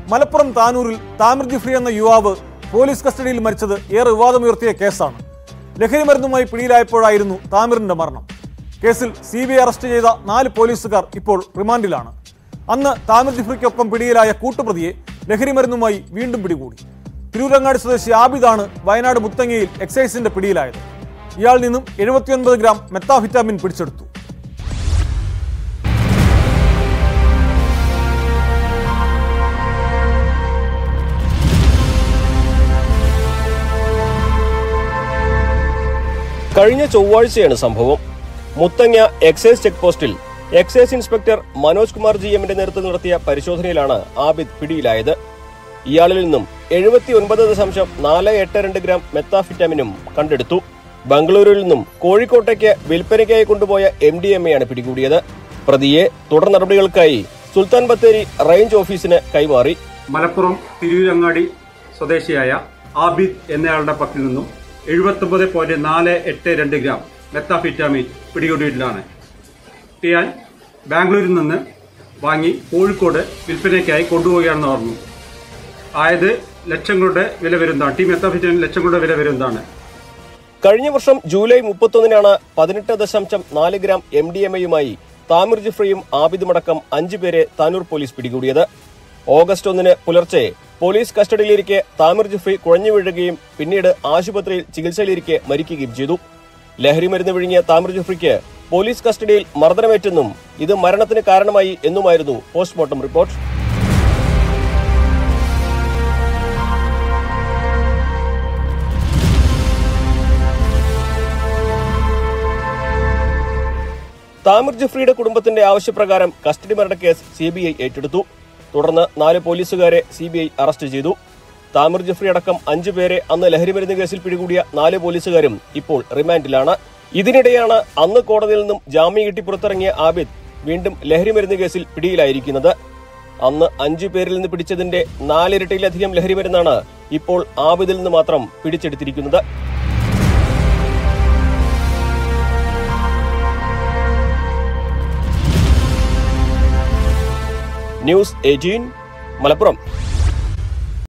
മലപ്പുറം താനൂരിൽ താമിർ ജിഫ്രി എന്ന യുവാവ് പോലീസ് കസ്റ്റഡിയിൽ മരിച്ചത് ഏറെ വിവാദമുയർത്തിയ കേസാണ് ലഹരി മരുന്നുമായി പിടിയിലായപ്പോഴായിരുന്നു താമിറിന്റെ മരണം കേസിൽ സി ബി ഐ അറസ്റ്റ് ചെയ്ത നാല് പോലീസുകാർ ഇപ്പോൾ റിമാൻഡിലാണ് അന്ന് താമിർ ജിഫ്രിക്കൊപ്പം പിടിയിലായ കൂട്ടുപ്രതിയെ ലഹരി മരുന്നുമായി വീണ്ടും പിടികൂടി തിരൂരങ്ങാടി സ്വദേശി ആബിദാണ് വയനാട് മുത്തങ്ങയിൽ എക്സൈസിന്റെ പിടിയിലായത് ഇയാളിൽ നിന്നും എഴുപത്തിയൊൻപത് ഗ്രാം മെത്താവിറ്റാമിൻ പിടിച്ചെടുത്തു കഴിഞ്ഞ ചൊവ്വാഴ്ചയാണ് സംഭവം മുത്തങ്ങ എക്സൈസ് ചെക്ക് പോസ്റ്റിൽ excise inspector Manoj Kumar G എമ്മിന്റെ നേതൃത്വം നടത്തിയ പരിശോധനയിലാണ് ആബിദ് പിടിയിലായത് ഇയാളിൽ നിന്നും എഴുപത്തി ഒൻപത് ദശാംശം നാല് എട്ട് രണ്ട് ഗ്രാം മെത്താഫിറ്റാമിനും കണ്ടെടുത്തു ബംഗളൂരുവിൽ നിന്നും കോഴിക്കോട്ടേക്ക് വിൽപ്പനയ്ക്കായി കൊണ്ടുപോയ എം ഡി എം എയാണ് പിടികൂടിയത് പ്രതിയെ തുടർ നടപടികൾക്കായി സുൽത്താൻ ബത്തേരി റേഞ്ച് ഓഫീസിന് കൈമാറി മലപ്പുറം തിരൂരങ്ങാടി സ്വദേശിയായ ആബിദ് എന്നയാളുടെ പക്കൽ നിന്നും എഴുപത്തൊമ്പത് പോയിന്റ് നാല് എട്ട് രണ്ട് ഗ്രാം മെത്താഫിറ്റാമിൻ പിടികൂടിയിട്ടാണ് ഇയാൾ ബാംഗ്ലൂരിൽ നിന്ന് വാങ്ങി കോഴിക്കോട് വിൽപ്പനയ്ക്കായി കൊണ്ടുപോവുകയാണെന്ന് പറഞ്ഞു ആയത് ലക്ഷങ്ങളുടെ വില വരുന്നതാണ് ടീ മെത്താഫിറ്റാമിൻ ലക്ഷങ്ങളുടെ വില വരുന്നതാണ് കഴിഞ്ഞ വർഷം ജൂലൈ മുപ്പത്തൊന്നിനാണ് പതിനെട്ട് ദശാംശം നാല് ഗ്രാം എം ഡി എം എയുമായി താമിർ ജിഫ്രിയും ആബിദുമടക്കം അഞ്ചു പേരെ താനൂർ പോലീസ് പിടികൂടിയത് ഓഗസ്റ്റ് ഒന്നിന് പുലർച്ചെ പോലീസ് കസ്റ്റഡിയിലിരിക്കെ താമിർ ജിഫ്രി കുഴഞ്ഞു വീഴുകയും പിന്നീട് ആശുപത്രിയിൽ ചികിത്സയിലിരിക്കെ മരിക്കുകയും ചെയ്തു ലഹരി മരുന്ന് വിഴുങ്ങിയ താമിർ ജിഫ്രിക്ക് പോലീസ് കസ്റ്റഡിയിൽ മർദ്ദനമേറ്റെന്നും ഇത് മരണത്തിന് കാരണമായി എന്നുമായിരുന്നു പോസ്റ്റ്മോർട്ടം റിപ്പോർട്ട് താമിർ ജഫ്രിയുടെ കുടുംബത്തിന്റെ ആവശ്യപ്രകാരം കസ്റ്റഡി മരണ കേസ് സി ബി ഐ ഏറ്റെടുത്തു തുടർന്ന് നാല് പോലീസുകാരെ സി ബി ഐ അറസ്റ്റ് ചെയ്തു താമിർ ജഫ്രി അടക്കം അഞ്ചു പേരെ അന്ന് ലഹരിമരുന്ന് കേസിൽ പിടികൂടിയ നാല് പോലീസുകാരും ഇപ്പോൾ റിമാൻഡിലാണ് ഇതിനിടെയാണ് അന്ന് കോടതിയിൽ നിന്നും ജാമ്യം കിട്ടി പുറത്തിറങ്ങിയ ആബിദ് വീണ്ടും ലഹരിമരുന്ന് കേസിൽ പിടിയിലായിരിക്കുന്നത് അന്ന് അഞ്ചു പേരിൽ നിന്ന് പിടിച്ചതിന്റെ നാലിരട്ടിയിലധികം ലഹരിമരുന്നാണ് ഇപ്പോൾ ആബിദിൽ നിന്ന് മാത്രം പിടിച്ചെടുത്തിരിക്കുന്നത് ന്യൂസ് എയ്റ്റീൻ മലപ്പുറം